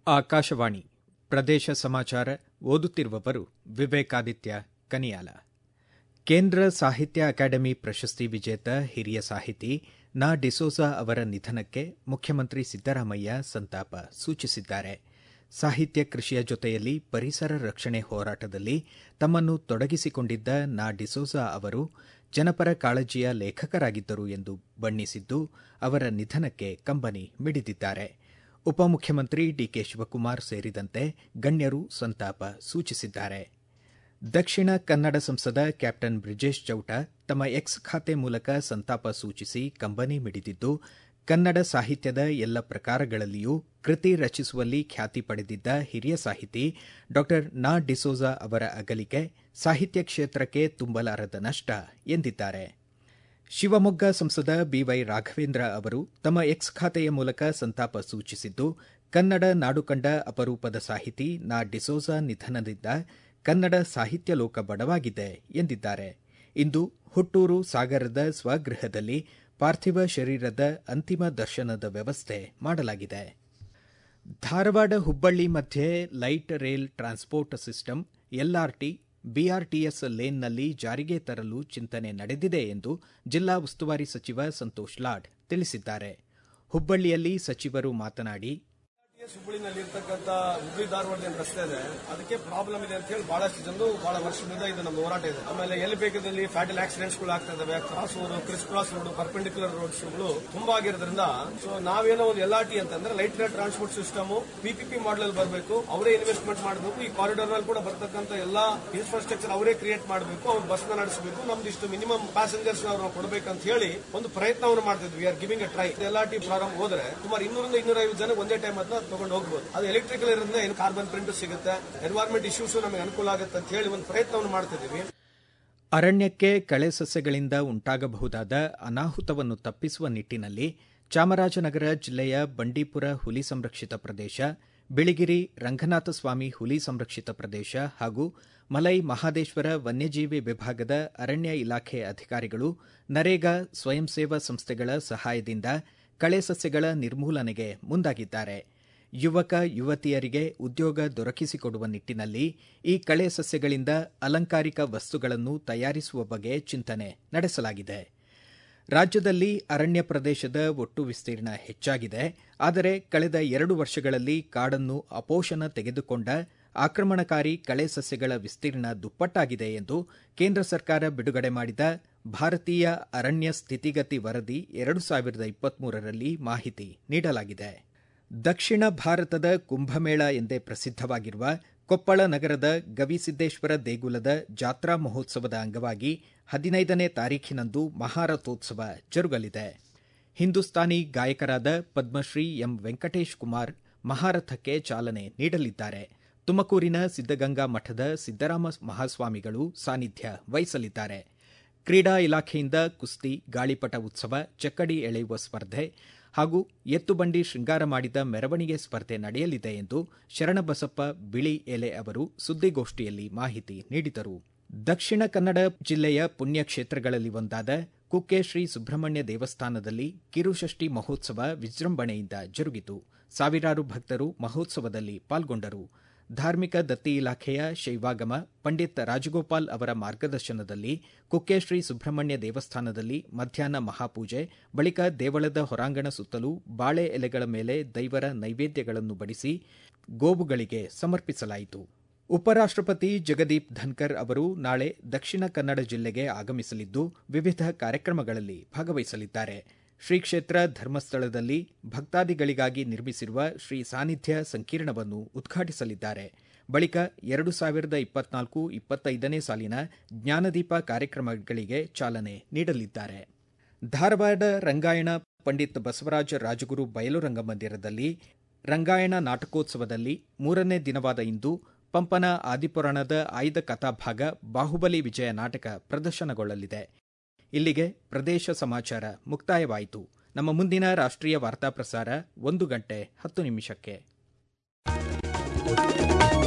ಆಕಾಶವಾಣಿ ಪ್ರದೇಶ ಸಮಾಚಾರ ಓದುತ್ತಿರುವವರು ವಿವೇಕಾದಿತ್ಯ ಕನಿಯಾಲ ಕೇಂದ್ರ ಸಾಹಿತ್ಯ ಅಕಾಡೆಮಿ ಪ್ರಶಸ್ತಿ ವಿಜೇತ ಹಿರಿಯ ಸಾಹಿತಿ ನಾ ಡಿಸೋಜಾ ಅವರ ನಿಧನಕ್ಕೆ ಮುಖ್ಯಮಂತ್ರಿ ಸಿದ್ದರಾಮಯ್ಯ ಸಂತಾಪ ಸೂಚಿಸಿದ್ದಾರೆ ಸಾಹಿತ್ಯ ಕೃಷಿಯ ಜೊತೆಯಲ್ಲಿ ಪರಿಸರ ರಕ್ಷಣೆ ಹೋರಾಟದಲ್ಲಿ ತಮ್ಮನ್ನು ತೊಡಗಿಸಿಕೊಂಡಿದ್ದ ನಾ ಡಿಸೋಜಾ ಅವರು ಜನಪರ ಕಾಳಜಿಯ ಲೇಖಕರಾಗಿದ್ದರು ಎಂದು ಬಣ್ಣಿಸಿದ್ದು ಅವರ ನಿಧನಕ್ಕೆ ಕಂಬನಿ ಮಿಡಿದಿದ್ದಾರೆ ಉಪಮುಖ್ಯಮಂತ್ರಿ ಡಿಕೆ ಶಿವಕುಮಾರ್ ಸೇರಿದಂತೆ ಗಣ್ಯರು ಸಂತಾಪ ಸೂಚಿಸಿದ್ದಾರೆ ದಕ್ಷಿಣ ಕನ್ನಡ ಸಂಸದ ಕ್ಯಾಪ್ಟನ್ ಬ್ರಿಜೇಶ್ ಚೌಟ ತಮ್ಮ ಎಕ್ಸ್ ಖಾತೆ ಮೂಲಕ ಸಂತಾಪ ಸೂಚಿಸಿ ಕಂಬನಿ ಮಿಡಿದಿದ್ದು ಕನ್ನಡ ಸಾಹಿತ್ಯದ ಎಲ್ಲ ಪ್ರಕಾರಗಳಲ್ಲಿಯೂ ಕೃತಿ ರಚಿಸುವಲ್ಲಿ ಖ್ಯಾತಿ ಪಡೆದಿದ್ದ ಹಿರಿಯ ಸಾಹಿತಿ ಡಾ ನಾ ಡಿಸೋಜಾ ಅವರ ಅಗಲಿಕೆ ಸಾಹಿತ್ಯ ಕ್ಷೇತ್ರಕ್ಕೆ ತುಂಬಲಾರದ ನಷ್ಟ ಎಂದಿದ್ದಾರೆ ಶಿವಮೊಗ್ಗ ಸಂಸದ ಬಿವೈ ರಾಘವೇಂದ್ರ ಅವರು ತಮ್ಮ ಎಕ್ಸ್ ಖಾತೆಯ ಮೂಲಕ ಸಂತಾಪ ಸೂಚಿಸಿದ್ದು ಕನ್ನಡ ನಾಡು ಕಂಡ ಅಪರೂಪದ ಸಾಹಿತಿ ನಾ ಡಿಸೋಜಾ ನಿಧನದಿಂದ ಕನ್ನಡ ಸಾಹಿತ್ಯ ಲೋಕ ಬಡವಾಗಿದೆ ಎಂದಿದ್ದಾರೆ ಇಂದು ಹುಟ್ಟೂರು ಸಾಗರದ ಸ್ವಗೃಹದಲ್ಲಿ ಪಾರ್ಥಿವ ಶರೀರದ ಅಂತಿಮ ದರ್ಶನದ ವ್ಯವಸ್ಥೆ ಮಾಡಲಾಗಿದೆ ಧಾರವಾಡ ಹುಬ್ಬಳ್ಳಿ ಮಧ್ಯೆ light rail transport system LRT BRTS ಲೇನ್ನಲ್ಲಿ ಜಾರಿಗೆ ತರಲು ಚಿಂತನೆ ನಡೆದಿದೆ ಎಂದು ಜಿಲ್ಲಾ ಉಸ್ತುವಾರಿ ಸಚಿವ ಸಂತೋಷ್ ಲಾಡ್ ತಿಳಿಸಿದ್ದಾರೆ ಹುಬ್ಬಳ್ಳಿಯಲ್ಲಿ ಸಚಿವರು ಮಾತನಾಡಿ ಹುಬ್ಬಳ್ಳಿನಲ್ಲಿ ಇರ್ತಕ್ಕಂಥ ಹುಬ್ಬಳ್ಳಿ ಧಾರವಾಡ ರಸ್ತೆ ಇದೆ ಅದಕ್ಕೆ ಪ್ರಾಬ್ಲಮ್ ಇದೆ ಅಂತ ಹೇಳಿ ಬಹಳಷ್ಟು ಜನರು ಬಹಳ ವರ್ಷದಿಂದ ಇದು ನಮ್ಮ ಹೋರಾಟ ಇದೆ ಆಮೇಲೆ ಎಲ್ಲಿ ಬೇಕಾದಲ್ಲಿ ಫ್ಯಾಟಲ್ ಆಕ್ಸಿಡೆಂಟ್ಸ್ ಗಳು ಆಗ್ತಾ ಇದಾವೆ cross road crisscross road perpendicular roads ಗಳು ತುಂಬಾ ಆಗಿರೋದ್ರಿಂದ ಸೊ ನಾವೇನೋ ಒಂದು ಎಲ್ ಆರ್ ಟಿ ಅಂತಂದ್ರೆ light rate transport system PPP model ಬರಬೇಕು ಅವರೇ ಇನ್ವೆಸ್ಟ್ಮೆಂಟ್ ಮಾಡಬೇಕು ಈ ಕಾರಿಡಾರ್ ನಲ್ಲಿ ಕೂಡ ಬರ್ತಕ್ಕಂಥ ಎಲ್ಲಾ ಇನ್ಫ್ರಾಸ್ಟ್ರಕ್ಚರ್ ಅವರೇ ಕ್ರಿಯೇಟ್ ಮಾಡಬೇಕು ಅವ್ರು ಬಸ್ ನ ನಡೆಸಬೇಕು ನಮ್ದಿಷ್ಟು ಮಿನಿಮಮ್ ಪ್ಯಾಸೆಂಜರ್ಸ್ ನಾವು ಕೊಡಬೇಕಂತ ಹೇಳಿ ಒಂದು ಪ್ರಯತ್ನವನ್ನು ಮಾಡ್ತಿದ್ವಿ are giving a try L R T ಪ್ರಾರಂಭ ಹೋದ್ರೆ ಸುಮಾರು ಇನ್ನೂರಿಂದ ಇನ್ನೂರೈವತ್ತು ಜನ ಒಂದೇ ಟೈಮ್ ಅದನ್ನ ತಗೊಂಡು ಹೋಗ್ಬೋದು ಅದು ಎಲೆಕ್ಟ್ರಿಕಲ್ ಇರೋದ್ರಿಂದ ಏನು ಕಾರ್ಬನ್ ಪ್ರಿಂಟ್ ಸಿಗುತ್ತೆ ಎನ್ವೈರ್ಮೆಂಟ್ ಇಶ್ಯೂಸ್ ನಮಗೆ ಅನುಕೂಲ ಆಗುತ್ತೆ ಅಂತ ಹೇಳಿ ಒಂದು ಪ್ರಯತ್ನವನ್ನು ಮಾಡ್ತಿದ್ದೀವಿ ಅರಣ್ಯಕ್ಕೆ ಕಳೆ ಸಸ್ಯಗಳಿಂದ ಉಂಟಾಗಬಹುದಾದ ಅನಾಹುತವನ್ನು ತಪ್ಪಿಸುವ ನಿಟ್ಟಿನಲ್ಲಿ ಚಾಮರಾಜನಗರ ಜಿಲ್ಲೆಯ ಬಂಡೀಪುರ ಹುಲಿ ಸಂರಕ್ಷಿತ ಪ್ರದೇಶ ಬಿಳಿಗಿರಿ ರಂಗನಾಥಸ್ವಾಮಿ ಹುಲಿ ಸಂರಕ್ಷಿತ ಪ್ರದೇಶ ಹಾಗೂ ಮಲೈ ಮಹಾದೇಶ್ವರ ವನ್ಯಜೀವಿ ವಿಭಾಗದ ಅರಣ್ಯ ಇಲಾಖೆ ಅಧಿಕಾರಿಗಳು ನರೇಗಾ ಸ್ವಯಂ ಸೇವಾ ಸಂಸ್ಥೆಗಳ ಸಹಾಯದಿಂದ ಕಳೆ ಸಸ್ಯಗಳ ನಿರ್ಮೂಲನೆಗೆ ಮುಂದಾಗಿದ್ದಾರೆ ಯುವಕ ಯುವತಿಯರಿಗೆ ಉದ್ಯೋಗ ದೊರಕಿಸಿಕೊಡುವ ನಿಟ್ಟಿನಲ್ಲಿ ಈ ಕಳೆ ಸಸ್ಯಗಳಿಂದ ಅಲಂಕಾರಿಕ ವಸ್ತುಗಳನ್ನು ತಯಾರಿಸುವ ಬಗ್ಗೆ ಚಿಂತನೆ ನಡೆಸಲಾಗಿದೆ ರಾಜ್ಯದಲ್ಲಿ ಅರಣ್ಯ ಪ್ರದೇಶದ ಒಟ್ಟು ವಿಸ್ತೀರ್ಣ ಹೆಚ್ಚಾಗಿದೆ ಆದರೆ ಕಳೆದ ಎರಡು ವರ್ಷಗಳಲ್ಲಿ ಕಾಡನ್ನು ಅಪೋಷಣ ತೆಗೆದುಕೊಂಡ ಆಕ್ರಮಣಕಾರಿ ಕಳೆ ಸಸ್ಯಗಳ ವಿಸ್ತೀರ್ಣ ದುಪ್ಪಟ್ಟಾಗಿದೆ ಎಂದು ಕೇಂದ್ರ ಸರ್ಕಾರ ಬಿಡುಗಡೆ ಮಾಡಿದ ಭಾರತೀಯ ಅರಣ್ಯ ಸ್ಥಿತಿಗತಿ ವರದಿ ಎರಡು ಸಾವಿರದ ಇಪ್ಪತ್ಮೂರರಲ್ಲಿ ಮಾಹಿತಿ ನೀಡಲಾಗಿದೆ ದಕ್ಷಿಣ ಭಾರತದ ಕುಂಭಮೇಳ ಎಂದೇ ಪ್ರಸಿದ್ದವಾಗಿರುವ ಕೊಪ್ಪಳ ನಗರದ ಗವಿಸಿದ್ದೇಶ್ವರ ದೇಗುಲದ ಜಾತ್ರಾ ಮಹೋತ್ಸವದ ಅಂಗವಾಗಿ ಹದಿನೈದನೇ ತಾರೀಖಿನಂದು ಮಹಾರಥೋತ್ಸವ ಜರುಗಲಿದೆ ಹಿಂದೂಸ್ತಾನಿ ಗಾಯಕರಾದ ಪದ್ಮಶ್ರೀ ಎಂ ವೆಂಕಟೇಶ್ ಕುಮಾರ್ ಮಹಾರಥಕ್ಕೆ ಚಾಲನೆ ನೀಡಲಿದ್ದಾರೆ ತುಮಕೂರಿನ ಸಿದ್ದಗಂಗಾ ಮಠದ ಸಿದ್ದರಾಮ ಮಹಾಸ್ವಾಮಿಗಳು ಸಾನ್ನಿಧ್ಯ ವಹಿಸಲಿದ್ದಾರೆ ಕ್ರೀಡಾ ಇಲಾಖೆಯಿಂದ ಕುಸ್ತಿ ಗಾಳಿಪಟ ಉತ್ಸವ ಚಕ್ಕಡಿ ಎಳೆಯುವ ಸ್ಪರ್ಧೆ ಹಾಗೂ ಎತ್ತುಬಂಡಿ ಶೃಂಗಾರ ಮಾಡಿದ ಮೆರವಣಿಗೆ ಸ್ಪರ್ಧೆ ನಡೆಯಲಿದೆ ಎಂದು ಶರಣಬಸಪ್ಪ ಬಿಳಿ ಎಲೆ ಅವರು ಸುದ್ದಿಗೋಷ್ಠಿಯಲ್ಲಿ ಮಾಹಿತಿ ನೀಡಿದರು ದಕ್ಷಿಣ ಕನ್ನಡ ಜಿಲ್ಲೆಯ ಪುಣ್ಯಕ್ಷೇತ್ರಗಳಲ್ಲಿ ಒಂದಾದ ಕುಕ್ಕೆ ಶ್ರೀ ಸುಬ್ರಹ್ಮಣ್ಯ ದೇವಸ್ಥಾನದಲ್ಲಿ ಕಿರುಷಷ್ಠಿ ಮಹೋತ್ಸವ ವಿಜೃಂಭಣೆಯಿಂದ ಜರುಗಿತು ಸಾವಿರಾರು ಭಕ್ತರು ಮಹೋತ್ಸವದಲ್ಲಿ ಪಾಲ್ಗೊಂಡರು ಧಾರ್ಮಿಕ ದತ್ತಿ ಇಲಾಖೆಯ ಶೈವಾಗಮ ಪಂಡಿತ್ ರಾಜಗೋಪಾಲ್ ಅವರ ಮಾರ್ಗದರ್ಶನದಲ್ಲಿ ಕುಕ್ಕೆ ಶ್ರೀ ಸುಬ್ರಹ್ಮಣ್ಯ ದೇವಸ್ಥಾನದಲ್ಲಿ ಮಧ್ಯಾಹ್ನ ಮಹಾಪೂಜೆ ಬಳಿಕ ದೇವಳದ ಹೊರಾಂಗಣ ಸುತ್ತಲೂ ಬಾಳೆ ಎಲೆಗಳ ಮೇಲೆ ದೈವರ ನೈವೇದ್ಯಗಳನ್ನು ಬಡಿಸಿ ಗೋವುಗಳಿಗೆ ಸಮರ್ಪಿಸಲಾಯಿತು ಉಪರಾಷ್ಟಪತಿ ಜಗದೀಪ್ ಧನ್ಕರ್ ಅವರು ನಾಳೆ ದಕ್ಷಿಣ ಕನ್ನಡ ಜಿಲ್ಲೆಗೆ ಆಗಮಿಸಲಿದ್ದು ವಿವಿಧ ಕಾರ್ಯಕ್ರಮಗಳಲ್ಲಿ ಭಾಗವಹಿಸಲಿದ್ದಾರೆ ಶ್ರೀ ಕ್ಷೇತ್ರ ಧರ್ಮಸ್ಥಳದಲ್ಲಿ ಭಕ್ತಾದಿಗಳಿಗಾಗಿ ನಿರ್ಮಿಸಿರುವ ಶ್ರೀ ಸಾನ್ನಿಧ್ಯ ಸಂಕೀರ್ಣವನ್ನು ಉದ್ಘಾಟಿಸಲಿದ್ದಾರೆ ಬಳಿಕ ಎರಡು ಸಾವಿರದ ಇಪ್ಪತ್ನಾಲ್ಕು ಇಪ್ಪತ್ತೈದನೇ ಸಾಲಿನ ಜ್ಞಾನದೀಪ ಕಾರ್ಯಕ್ರಮಗಳಿಗೆ ಚಾಲನೆ ನೀಡಲಿದ್ದಾರೆ ಧಾರವಾಡ ರಂಗಾಯಣ ಪಂಡಿತ್ ಬಸವರಾಜ ರಾಜಗುರು ಬಯಲು ರಂಗಮಂದಿರದಲ್ಲಿ ರಂಗಾಯಣ ನಾಟಕೋತ್ಸವದಲ್ಲಿ ಮೂರನೇ ದಿನವಾದ ಇಂದು ಪಂಪನ ಆದಿಪುರಾಣದ ಆಯ್ದ ಕಥಾಭಾಗ ಬಾಹುಬಲಿ ವಿಜಯ ನಾಟಕ ಪ್ರದರ್ಶನಗೊಳ್ಳಲಿದೆ ಇಲ್ಲಿಗೆ ಪ್ರದೇಶ ಸಮಾಚಾರ ಮುಕ್ತಾಯವಾಯಿತು ನಮ್ಮ ಮುಂದಿನ ರಾಷ್ಟ್ರೀಯ ವಾರ್ತಾ ಪ್ರಸಾರ ಒಂದು ಗಂಟೆ ಹತ್ತು ನಿಮಿಷಕ್ಕೆ